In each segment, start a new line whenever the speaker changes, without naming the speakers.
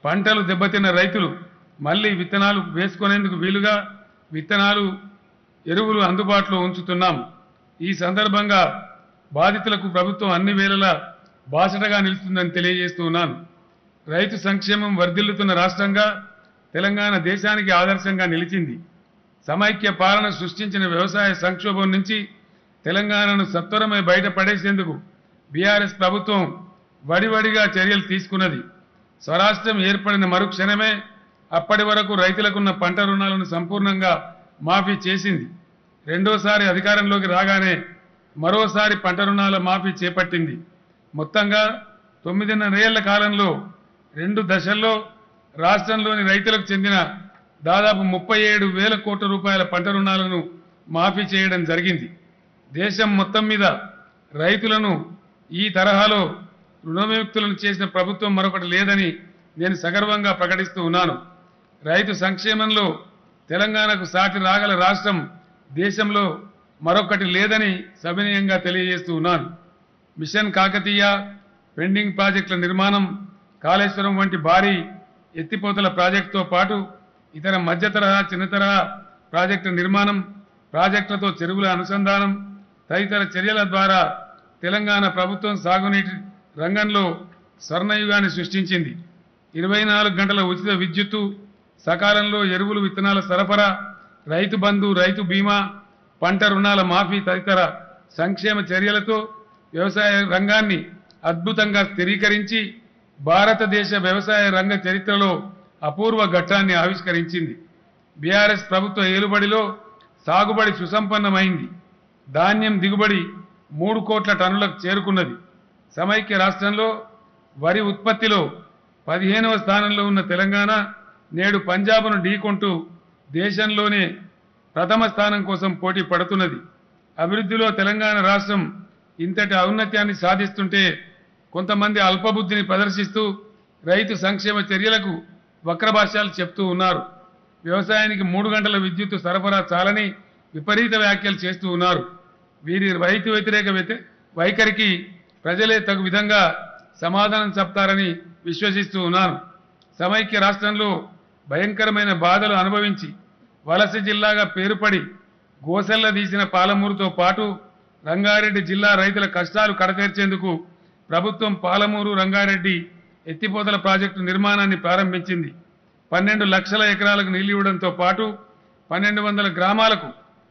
పంటలు దెబ్బతిన్న రైతులు మళ్ళీ విత్తనాలు వేసుకునేందుకు వీలుగా విత్తనాలు ఎరువులు అందుబాటులో ఉంచుతున్నాం ఈ సందర్భంగా బాధితులకు ప్రభుత్వం అన్ని వేళలా బాసటగా నిలుస్తుందని తెలియజేస్తున్నాను రైతు సంక్షేమం వర్ధిల్లుతున్న రాష్ట్రంగా తెలంగాణ దేశానికి ఆదర్శంగా నిలిచింది సమైక్య పాలన సృష్టించిన వ్యవసాయ సంక్షోభం నుంచి తెలంగాణను సత్వరమే బయటపడేసేందుకు బీఆర్ఎస్ ప్రభుత్వం వడివడిగా చర్యలు తీసుకున్నది స్వరాష్ట్రం ఏర్పడిన మరుక్షణమే అప్పటి వరకు రైతులకున్న పంట రుణాలను సంపూర్ణంగా మాఫీ చేసింది రెండోసారి అధికారంలోకి రాగానే మరోసారి పంట రుణాల మాఫీ చేపట్టింది మొత్తంగా తొమ్మిదిన్నరేళ్ల కాలంలో రెండు దశల్లో రాష్ట్రంలోని రైతులకు చెందిన దాదాపు ముప్పై ఏడు వేల కోట్ల రూపాయల పంట రుణాలను మాఫీ చేయడం జరిగింది దేశం మొత్తం మీద రైతులను ఈ తరహాలో రుణవిముక్తులను చేసిన ప్రభుత్వం మరొకటి లేదని నేను సగర్వంగా ప్రకటిస్తూ ఉన్నాను రైతు సంక్షేమంలో తెలంగాణకు సాటి రాగల రాష్ట్రం దేశంలో మరొకటి లేదని సవినయంగా తెలియజేస్తూ ఉన్నాను మిషన్ కాకతీయ పెండింగ్ ప్రాజెక్టుల నిర్మాణం కాళేశ్వరం వంటి భారీ ఎత్తిపోతల ప్రాజెక్టుతో పాటు ఇతర మధ్య తరహా చిన్న తరహా ప్రాజెక్టుల నిర్మాణం ప్రాజెక్టులతో చెరువుల అనుసంధానం తదితర చర్యల ద్వారా తెలంగాణ ప్రభుత్వం సాగునీటి రంగంలో స్వర్ణయుగాన్ని సృష్టించింది ఇరవై నాలుగు గంటల ఉచిత విద్యుత్తు సకాలంలో ఎరువులు విత్తనాల సరఫరా రైతు బంధు రైతు బీమా పంట రుణాల మాఫీ తదితర సంక్షేమ చర్యలతో వ్యవసాయ రంగాన్ని అద్భుతంగా స్థిరీకరించి భారతదేశ వ్యవసాయ రంగ చరిత్రలో అపూర్వ ఘట్టాన్ని ఆవిష్కరించింది బీఆర్ఎస్ ప్రభుత్వ ఏలుబడిలో సాగుబడి సుసంపన్నమైంది ధాన్యం దిగుబడి మూడు కోట్ల టన్నులకు చేరుకున్నది సమైక్య రాష్ట్రంలో వరి ఉత్పత్తిలో పదిహేనవ స్థానంలో ఉన్న తెలంగాణ నేడు పంజాబ్ను ఢీకొంటూ దేశంలోనే ప్రథమ స్థానం కోసం పోటీ పడుతున్నది అభివృద్ధిలో తెలంగాణ రాష్ట్రం ఇంతటి ఔన్నత్యాన్ని సాధిస్తుంటే కొంతమంది అల్పబుద్ధిని ప్రదర్శిస్తూ రైతు సంక్షేమ చర్యలకు వక్రభాష్యాలు చెప్తూ ఉన్నారు వ్యవసాయానికి మూడు గంటల విద్యుత్ సరఫరా చాలని విపరీత వ్యాఖ్యలు చేస్తూ ఉన్నారు వీరి రైతు వ్యతిరేక వ్యతి- వైఖరికి ప్రజలే తగు విధంగా సమాధానం చెప్తారని విశ్వసిస్తూ ఉన్నాను సమైక్య రాష్ట్రంలో భయంకరమైన బాధలు అనుభవించి వలస జిల్లాగా పేరుపడి గోసెల్ల తీసిన పాలమూరుతో పాటు రంగారెడ్డి జిల్లా రైతుల కష్టాలు కడతీర్చేందుకు ప్రభుత్వం పాలమూరు రంగారెడ్డి ఎత్తిపోతల ప్రాజెక్టు నిర్మాణాన్ని ప్రారంభించింది పన్నెండు లక్షల ఎకరాలకు నీళ్లు ఇవ్వడంతో పాటు పన్నెండు వందల గ్రామాలకు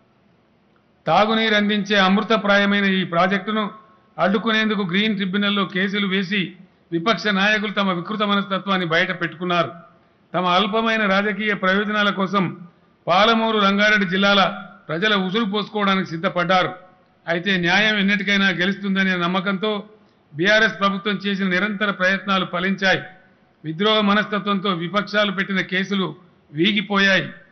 తాగునీరు అందించే అమృతప్రాయమైన ఈ ప్రాజెక్టును అడ్డుకునేందుకు గ్రీన్ ట్రిబ్యునల్లో కేసులు వేసి విపక్ష నాయకులు తమ వికృత మనస్తత్వాన్ని బయట పెట్టుకున్నారు తమ అల్పమైన రాజకీయ ప్రయోజనాల కోసం పాలమూరు రంగారెడ్డి జిల్లాల ప్రజల ఉసురు పోసుకోవడానికి సిద్ధపడ్డారు అయితే న్యాయం ఎన్నిటికైనా గెలుస్తుందనే నమ్మకంతో బీఆర్ఎస్ ప్రభుత్వం చేసిన నిరంతర ప్రయత్నాలు ఫలించాయి విద్రోహ మనస్తత్వంతో విపక్షాలు పెట్టిన కేసులు వీగిపోయాయి